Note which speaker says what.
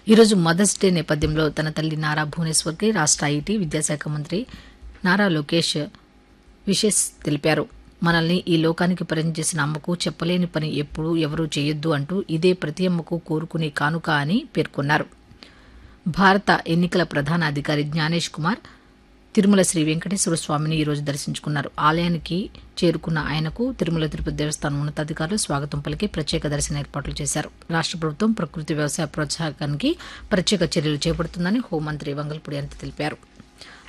Speaker 1: ఈరోజు mothers day నేపథ్యంలో తన తల్లి నారా భువనేశ్వర్కి రాష్ట్ర ఐటీ విద్యాశాఖ మంత్రి నారా లోకేష్ విషెస్ తెలిపారు మనల్ని ఈ లోకానికి పరిచయం చేసిన అమ్మకు చెప్పలేని పని ఎప్పుడూ ఎవరూ చేయొద్దు అంటూ ఇదే ప్రతి అమ్మకు కోరుకునే కానుక అని పేర్కొన్నారు భారత ఎన్నికల ప్రధాన అధికారి జ్ఞానేష్ కుమార్ తిరుమల శ్రీ వెంకటేశ్వర స్వామిని ఈరోజు దర్శించుకున్నారు ఆలయానికి చేరుకున్న ఆయనకు తిరుమల తిరుపతి దేవస్థానం ఉన్నతాధికారులు స్వాగతం పలికి ప్రత్యేక దర్శన ఏర్పాట్లు చేశారు రాష్ట్ర ప్రభుత్వం ప్రకృతి వ్యవసాయ ప్రోత్సాహకానికి ప్రత్యేక చర్యలు చేపడుతుందని హోంమంత్రి వంగల్పూడి అనిత తెలిపారు